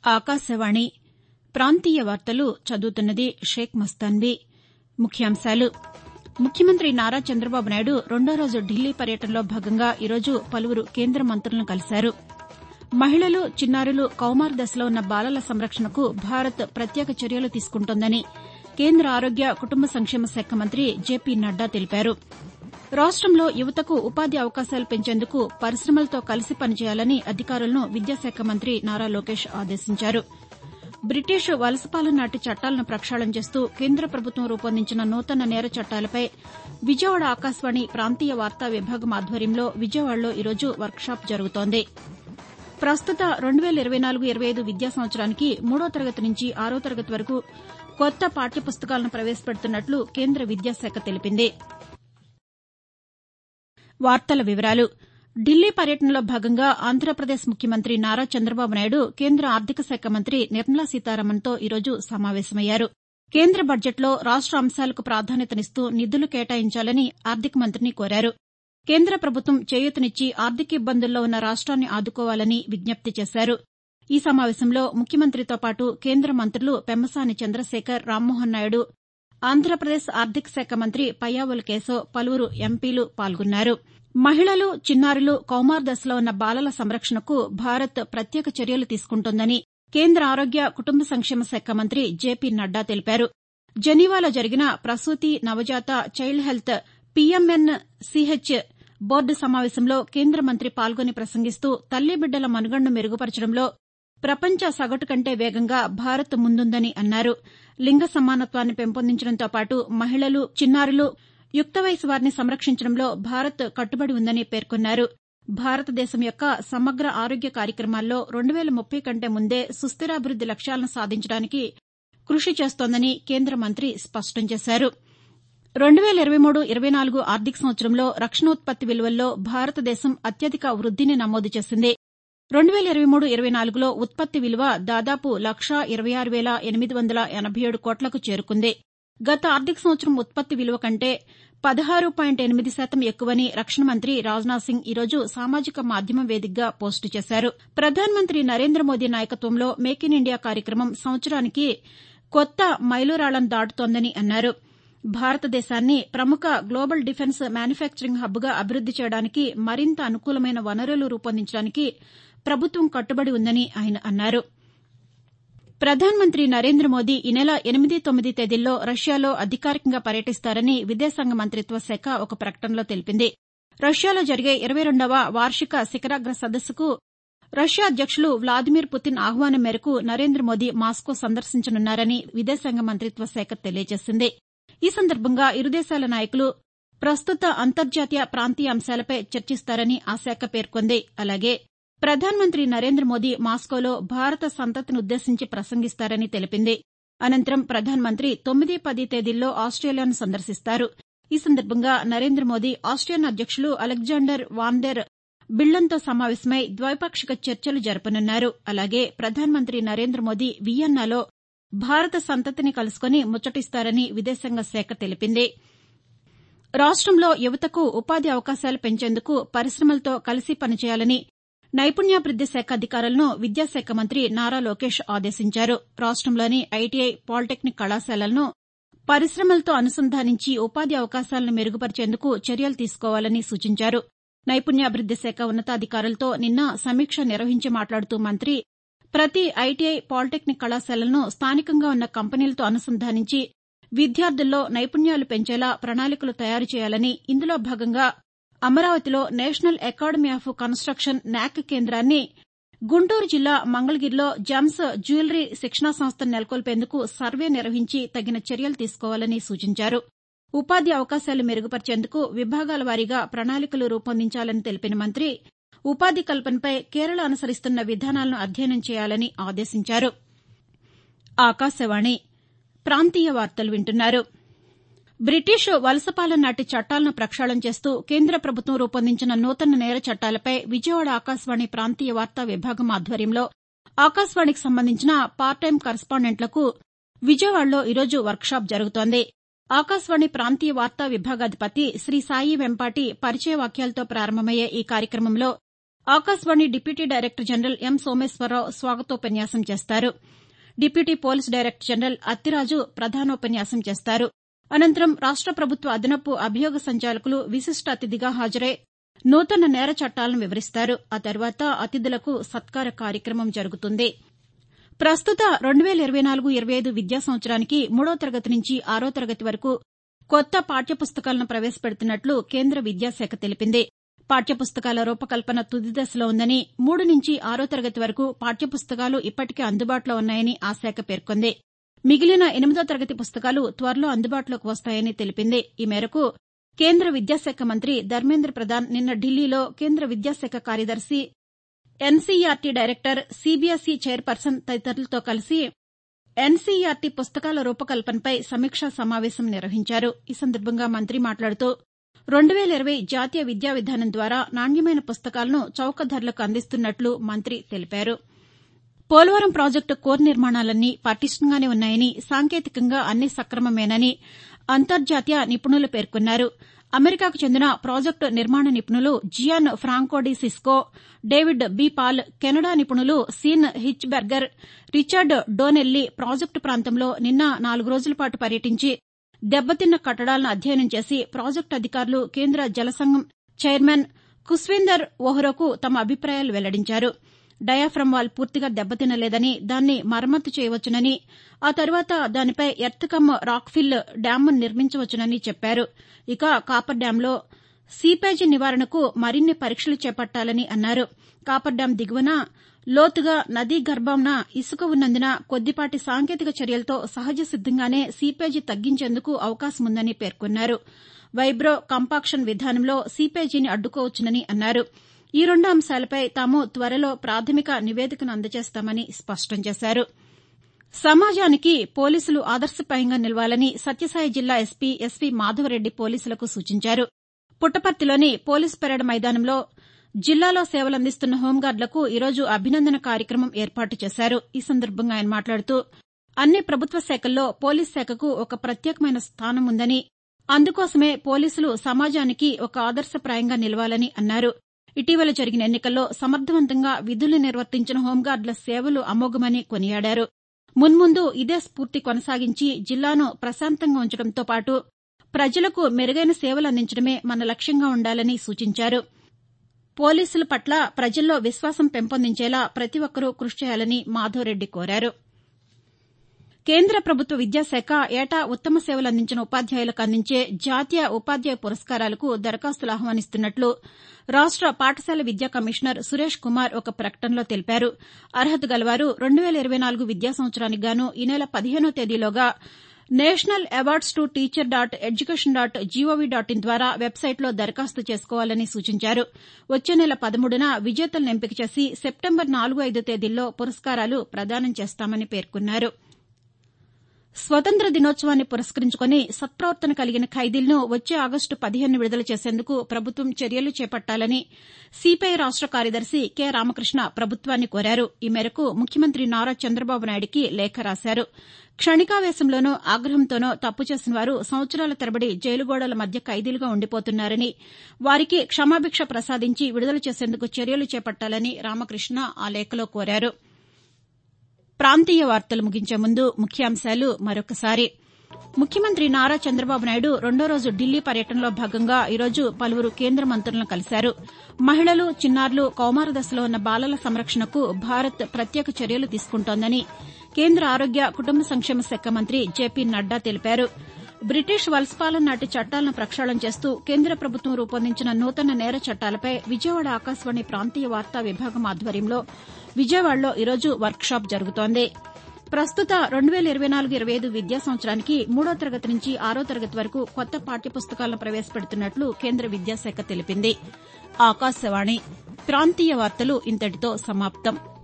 ఆకాశవాణి ప్రాంతీయ వార్తలు చదువుతున్నది షేక్ మస్తాన్వీ ముఖ్యాంశాలు ముఖ్యమంత్రి నారా చంద్రబాబు నాయుడు రెండో రోజు ఢిల్లీ పర్యటనలో భాగంగా ఈరోజు పలువురు కేంద్ర మంత్రులను కలిశారు మహిళలు చిన్నారులు కౌమార దశలో ఉన్న బాలల సంరక్షణకు భారత్ ప్రత్యేక చర్యలు తీసుకుంటోందని కేంద్ర ఆరోగ్య కుటుంబ సంక్షేమ శాఖ మంత్రి జేపీ నడ్డా తెలిపారు రాష్టంలో యువతకు ఉపాధి అవకాశాలు పెంచేందుకు పరిశమలతో కలిసి పనిచేయాలని అధికారులను విద్యాశాఖ మంత్రి నారా లోకేష్ ఆదేశించారు బ్రిటిష్ వలసపాలన నాటి చట్టాలను ప్రక్షాళన చేస్తూ కేంద్ర ప్రభుత్వం రూపొందించిన నూతన నేర చట్టాలపై విజయవాడ ఆకాశవాణి ప్రాంతీయ వార్తా విభాగం ఆధ్వర్యంలో విజయవాడలో ఈరోజు వర్క్షాప్ జరుగుతోంది ప్రస్తుత రెండు వేల ఇరవై నాలుగు ఇరవై ఐదు విద్యా సంవత్సరానికి మూడో తరగతి నుంచి ఆరో తరగతి వరకు కొత్త పాఠ్య పుస్తకాలను ప్రవేశపెడుతున్నట్లు కేంద్ర విద్యాశాఖ తెలిపింది ఢిల్లీ పర్యటనలో భాగంగా ఆంధ్రప్రదేశ్ ముఖ్యమంత్రి నారా చంద్రబాబు నాయుడు కేంద్ర ఆర్థిక శాఖ మంత్రి నిర్మలా సీతారామన్తో ఈరోజు సమావేశమయ్యారు కేంద్ర బడ్జెట్లో రాష్ట అంశాలకు ప్రాధాన్యతనిస్తూ నిధులు కేటాయించాలని ఆర్థిక మంత్రిని కోరారు కేంద్ర ప్రభుత్వం చేయూతనిచ్చి ఆర్థిక ఇబ్బందుల్లో ఉన్న రాష్ట్రాన్ని ఆదుకోవాలని విజ్ఞప్తి చేశారు ఈ సమావేశంలో ముఖ్యమంత్రితో పాటు కేంద్ర మంత్రులు పెమ్మసాని చంద్రశేఖర్ రామ్మోహన్ నాయుడు ఆంధ్రప్రదేశ్ ఆర్థిక శాఖ మంత్రి పయ్యావుల కేశవ్ పలువురు ఎంపీలు పాల్గొన్నారు మహిళలు చిన్నారులు కౌమార దశలో ఉన్న బాలల సంరక్షణకు భారత్ ప్రత్యేక చర్యలు తీసుకుంటోందని కేంద్ర ఆరోగ్య కుటుంబ సంక్షేమ శాఖ మంత్రి జేపీ నడ్డా తెలిపారు జెనీవాలో జరిగిన ప్రసూతి నవజాత చైల్డ్ హెల్త్ పీఎంఎన్సీహెచ్ బోర్డు సమావేశంలో కేంద్ర మంత్రి పాల్గొని ప్రసంగిస్తూ తల్లి బిడ్డల మనుగడను మెరుగుపరచడంలో ప్రపంచ సగటు కంటే వేగంగా భారత్ ముందుందని అన్నారు లింగ సమానత్వాన్ని పెంపొందించడంతో పాటు మహిళలు చిన్నారులు యుక్త వయసు వారిని సంరక్షించడంలో భారత్ కట్టుబడి ఉందని పేర్కొన్నారు భారతదేశం యొక్క సమగ్ర ఆరోగ్య కార్యక్రమాల్లో రెండు వేల ముప్పై కంటే ముందే సుస్టిరాభివృద్ది లక్ష్యాలను సాధించడానికి కృషి చేస్తోందని కేంద్ర మంత్రి స్పష్టం చేశారు రెండు వేల ఇరవై మూడు ఇరవై నాలుగు ఆర్థిక సంవత్సరంలో రక్షణోత్పత్తి విలువల్లో భారతదేశం అత్యధిక వృద్దిని నమోదు చేసింది రెండు వేల ఇరవై మూడు ఇరవై నాలుగులో ఉత్పత్తి విలువ దాదాపు లక్షా ఇరవై ఆరు వేల ఎనిమిది వందల ఎనబై ఏడు కోట్లకు చేరుకుంది గత ఆర్థిక సంవత్సరం ఉత్పత్తి విలువ కంటే పదహారు పాయింట్ ఎనిమిది శాతం ఎక్కువని రక్షణ మంత్రి రాజ్నాథ్ సింగ్ ఈరోజు సామాజిక మాధ్యమం వేదికగా పోస్టు చేశారు ప్రధానమంత్రి నరేంద్ర మోదీ నాయకత్వంలో మేక్ ఇన్ ఇండియా కార్యక్రమం సంవత్సరానికి కొత్త మైలురాళ్లను దాటుతోందని అన్నారు భారతదేశాన్ని ప్రముఖ గ్లోబల్ డిఫెన్స్ మ్యానుఫ్యాక్చరింగ్ హబ్గా అభివృద్ది చేయడానికి మరింత అనుకూలమైన వనరులు రూపొందించడానికి ప్రభుత్వం కట్టుబడి ఉందని ఆయన అన్నారు ప్రధానమంత్రి నరేంద్ర మోదీ ఈ నెల ఎనిమిది తొమ్మిది తేదీల్లో రష్యాలో అధికారికంగా పర్యటిస్తారని విదేశాంగ మంతిత్వ శాఖ ఒక ప్రకటనలో తెలిపింది రష్యాలో జరిగే ఇరవై రెండవ వార్షిక శిఖరాగ్ర సదస్సుకు రష్యా అధ్యక్షులు వ్లాదిమిర్ పుతిన్ ఆహ్వానం మేరకు నరేంద్ర మోదీ మాస్కో సందర్శించనున్నారని విదేశాంగ మంతిత్వ శాఖ తెలియజేసింది ఈ సందర్భంగా ఇరు దేశాల నాయకులు ప్రస్తుత అంతర్జాతీయ ప్రాంతీయ అంశాలపై చర్చిస్తారని ఆ శాఖ పేర్కొంది అలాగే ప్రధానమంత్రి నరేంద్ర మోదీ మాస్కోలో భారత సంతతినుద్దేశించి ప్రసంగిస్తారని తెలిపింది అనంతరం ప్రధానమంత్రి తొమ్మిది పది తేదీల్లో ఆస్టేలియాను సందర్శిస్తారు ఈ సందర్భంగా నరేంద్ర మోదీ ఆస్టియన్ అధ్యక్షులు అలెగ్జాండర్ వాన్డెర్ బిల్లన్తో సమావేశమై ద్వైపాక్షిక చర్చలు జరపనున్నారు అలాగే ప్రధానమంత్రి నరేంద్ర మోదీ వియన్నాలో భారత సంతతిని కలుసుకుని ముచ్చటిస్తారని విదేశాంగ శాఖ తెలిపింది రాష్టంలో యువతకు ఉపాధి అవకాశాలు పెంచేందుకు పరిశమలతో కలిసి పనిచేయాలని నైపుణ్యాభివృద్ది శాఖ అధికారులను విద్యాశాఖ మంత్రి నారా లోకేష్ ఆదేశించారు రాష్టంలోని ఐటీఐ పాలిటెక్నిక్ కళాశాలలను పరిశమలతో అనుసంధానించి ఉపాధి అవకాశాలను మెరుగుపరిచేందుకు చర్యలు తీసుకోవాలని సూచించారు నైపుణ్యాభివృద్ది శాఖ ఉన్నతాధికారులతో నిన్న సమీక్ష నిర్వహించి మాట్లాడుతూ మంత్రి ప్రతి ఐటీఐ పాలిటెక్నిక్ కళాశాలలను స్థానికంగా ఉన్న కంపెనీలతో అనుసంధానించి విద్యార్థుల్లో నైపుణ్యాలు పెంచేలా ప్రణాళికలు తయారు చేయాలని ఇందులో భాగంగా అమరావతిలో national academy of construction NAC కేంద్రాన్ని గుంటూరు జిల్లా మంగళగిరిలో జెమ్స్ జ్యువెలరీ శిక్షణా సంస్థను నెలకొల్పేందుకు సర్వే నిర్వహించి తగిన చర్యలు తీసుకోవాలని సూచించారు ఉపాధి అవకాశాలు మెరుగుపరిచేందుకు విభాగాల వారీగా ప్రణాళికలు రూపొందించాలని తెలిపిన మంత్రి ఉపాధి కల్పనపై కేరళ అనుసరిస్తున్న విధానాలను అధ్యయనం చేయాలని ఆదేశించారు ఆకాశవాణి ప్రాంతీయ వార్తలు వింటున్నారు బ్రిటిష్ వలసపాలన నాటి చట్టాలను ప్రక్షాళన చేస్తూ కేంద్ర ప్రభుత్వం రూపొందించిన నూతన నేర చట్టాలపై విజయవాడ ఆకాశవాణి ప్రాంతీయ వార్తా విభాగం ఆధ్వర్యంలో ఆకాశవాణికి సంబంధించిన పార్ట్ టైం కరస్పాండెంట్లకు విజయవాడలో ఈరోజు వర్క్షాప్ జరుగుతోంది ఆకాశవాణి ప్రాంతీయ వార్తా విభాగాధిపతి శ్రీ సాయి వెంపాటి పరిచయ వాక్యాలతో ప్రారంభమయ్యే ఈ కార్యక్రమంలో Akashvani deputy director general M Someswara Rao స్వాగతోపన్యాసం చేస్తారు deputy police director general Attiraju ప్రధానోపన్యాసం చేస్తారు అనంతరం రాష్ట ప్రభుత్వ అదనపు అభియోగ సంచాలకులు విశిష్ట అతిథిగా హాజరై నూతన నేర చట్టాలను వివరిస్తారు ఆ తర్వాత అతిథులకు సత్కార కార్యక్రమం జరుగుతుంది ప్రస్తుత రెండు వేల ఇరవై నాలుగు ఇరవై ఐదు విద్యా సంవత్సరానికి మూడో తరగతి నుంచి ఆరో తరగతి వరకు కొత్త పాఠ్యపుస్తకాలను ప్రవేశపెడుతున్నట్లు కేంద్ర విద్యాశాఖ తెలిపింది పాఠ్యపుస్తకాల రూపకల్పన తుది దశలో ఉందని మూడు నుంచి ఆరో తరగతి వరకు పాఠ్యపుస్తకాలు ఇప్పటికే అందుబాటులో ఉన్నాయని ఆ శాఖ పేర్కొంది మిగిలిన ఎనిమిదో తరగతి పుస్తకాలు త్వరలో అందుబాటులోకి వస్తాయని తెలిపింది ఈ మేరకు కేంద్ర విద్యాశాఖ మంత్రి ధర్మేంద్ర ప్రధాన్ నిన్న ఢిల్లీలో కేంద్ర విద్యాశాఖ కార్యదర్శి ఎన్సీఈఆర్టీ డైరెక్టర్ సీబీఎస్ఈ చైర్పర్సన్ తదితరులతో కలిసి ఎన్సీఈఆర్టీ పుస్తకాల రూపకల్పనపై సమీక్షా సమావేశం నిర్వహించారు ఈ సందర్భంగా మంత్రి మాట్లాడుతూ రెండు వేల ఇరవై జాతీయ విద్యా విధానం ద్వారా నాణ్యమైన పుస్తకాలను చౌక ధరలకు అందిస్తున్నట్లు మంత్రి తెలిపారు పోలవరం ప్రాజెక్టు కోర్ నిర్మాణాలన్నీ పటిష్టంగానే ఉన్నాయని సాంకేతికంగా అన్నీ సక్రమమేనని అంతర్జాతీయ నిపుణులు పేర్కొన్నారు అమెరికాకు చెందిన ప్రాజెక్టు నిర్మాణ నిపుణులు Gian Franco Di Cicco David B Paul Canada నిపుణులు Sean Hinchberger Richard Donnelly project ప్రాంతంలో నిన్న నాలుగు రోజుల పాటు పర్యటించి దెబ్బతిన్న కట్టడాలను అధ్యయనం చేసి ప్రాజెక్టు అధికారులు కేంద్ర జలసంఘం చైర్మన్ కుస్వీందర్ ఓహ్రాకు తమ అభిప్రాయాలు వెల్లడించారు డయాఫ్రమ్ వాల్ పూర్తిగా దెబ్బతినలేదని దాన్ని మరమ్మతు చేయవచ్చునని ఆ తర్వాత దానిపై ఎర్త్ కమ్ రాక్ ఫిల్ డ్యామ్ను నిర్మించవచ్చునని చెప్పారు ఇక కాపర్ డ్యాంలో సీపేజీ నివారణకు మరిన్ని పరీక్షలు చేపట్టాలని అన్నారు కాపర్ డ్యాం దిగువన లోతుగా నదీ గర్భాన ఇసుక ఉన్నందున కొద్దిపాటి సాంకేతిక చర్యలతో సహజ సిద్దంగానే సీపేజీ తగ్గించేందుకు అవకాశముందని పేర్కొన్నారు వైబ్రో కంపాక్షన్ విధానంలో సీపేజీని అడ్డుకోవచ్చునని అన్నారు ఈ రెండు అంశాలపై తాము త్వరలో ప్రాథమిక నివేదికను అందజేస్తామని స్పష్టం చేశారు సమాజానికి పోలీసులు ఆదర్శప్రాయంగా నిలవాలని సత్యసాయి జిల్లా ఎస్పీ ఎస్వీ మాధవరెడ్డి పోలీసులకు సూచించారు పుట్టపర్తిలోని పోలీస్ పెరేడ్ మైదానంలో జిల్లాలో సేవలందిస్తున్న హోంగార్డులకు ఈరోజు అభినందన కార్యక్రమం ఏర్పాటు చేశారు ఈ సందర్భంగా ఆయన మాట్లాడుతూ అన్ని ప్రభుత్వ శాఖల్లో పోలీస్ శాఖకు ఒక ప్రత్యేకమైన స్థానం ఉందని అందుకోసమే పోలీసులు సమాజానికి ఒక ఆదర్శప్రాయంగా నిలవాలని అన్నారు ఇటీవల జరిగిన ఎన్నికల్లో సమర్థవంతంగా విధులు నిర్వర్తించిన హోంగార్డుల సేవలు అమోఘమని కొనియాడారు మున్ముందు ఇదే స్ఫూర్తి కొనసాగించి జిల్లాను ప్రశాంతంగా ఉంచడంతో పాటు ప్రజలకు మెరుగైన సేవలు అందించడమే మన లక్ష్యంగా ఉండాలని సూచించారు పోలీసుల పట్ల ప్రజల్లో విశ్వాసం పెంపొందించేలా ప్రతి ఒక్కరూ కృషి చేయాలని మాధవరెడ్డి కోరారు కేంద్ర ప్రభుత్వ విద్యాశాఖ ఏటా ఉత్తమ సేవలు అందించిన ఉపాధ్యాయులకు అందించే జాతీయ ఉపాధ్యాయ పురస్కారాలకు దరఖాస్తులు ఆహ్వానిస్తున్నట్లు రాష్ట పాఠశాల విద్యా కమిషనర్ సురేష్ కుమార్ ఒక ప్రకటనలో తెలిపారు అర్హత గలవారు రెండు వేల ఇరవై నాలుగు విద్యా సంవత్సరానికి గాను ఈ నెల పదిహేనో తేదీలోగా national awards to teacher dot education dot G O V dot in ద్వారా వెబ్సైట్లో దరఖాస్తు చేసుకోవాలని సూచించారు వచ్చే నెల పదమూడున విజేతలను ఎంపిక చేసి సెప్టెంబర్ నాలుగు ఐదు తేదీల్లో పురస్కారాలు ప్రదానం చేస్తామని పేర్కొన్నారు స్వతంత్ర దినోత్సవాన్ని పురస్కరించుకుని సత్పవర్తన కలిగిన ఖైదీలను వచ్చే ఆగస్టు పదిహేను విడుదల చేసేందుకు ప్రభుత్వం చర్యలు చేపట్టాలని సిపిఐ రాష్ట కార్యదర్శి కె రామకృష్ణ ప్రభుత్వాన్ని కోరారు ఈ మేరకు ముఖ్యమంత్రి నారా చంద్రబాబు నాయుడికి లేఖ రాశారు క్షణికావేశంలోనో ఆగ్రహంతోనో తప్పు చేసిన వారు సంవత్సరాల తరబడి జైలు గోడల మధ్య ఖైదీలుగా ఉండిపోతున్నారని వారికి క్షమాభిక్ష ప్రసాదించి విడుదల చేసేందుకు చర్యలు చేపట్టాలని రామకృష్ణ ఆ లేఖలో కోరారు ప్రాంతీయ వార్తలు ముగించే ముందు ముఖ్యాంశాలు మరొకసారి ముఖ్యమంత్రి నారా చంద్రబాబు నాయుడు రెండో రోజు ఢిల్లీ పర్యటనలో భాగంగా ఈరోజు పలువురు కేంద్ర మంత్రులను కలిశారు మహిళలు చిన్నారులు కౌమార దశలో ఉన్న బాలల సంరక్షణకు భారత్ ప్రత్యేక చర్యలు తీసుకుంటోందని కేంద్ర ఆరోగ్య కుటుంబ సంక్షేమ శాఖ మంత్రి జేపీ నడ్డా తెలిపారు బ్రిటిష్ వలసపాలన నాటి చట్టాలను ప్రక్షాళన చేస్తూ కేంద్ర ప్రభుత్వం రూపొందించిన నూతన నేర చట్టాలపై విజయవాడ ఆకాశవాణి ప్రాంతీయ వార్తా విభాగం ఆధ్వర్యంలో విజయవాడలో ఈరోజు వర్క్షాప్ జరుగుతోంది ప్రస్తుత రెండు వేల ఇరవై నాలుగు ఇరవై ఐదు విద్యా సంవత్సరానికి మూడో తరగతి నుంచి ఆరో తరగతి వరకు కొత్త పాఠ్యపుస్తకాలను ప్రవేశపెడుతున్నట్లు కేంద్ర విద్యాశాఖ తెలిపింది ఆకాశవాణి ప్రాంతీయ వార్తలు ఇంతటితో సమాప్తం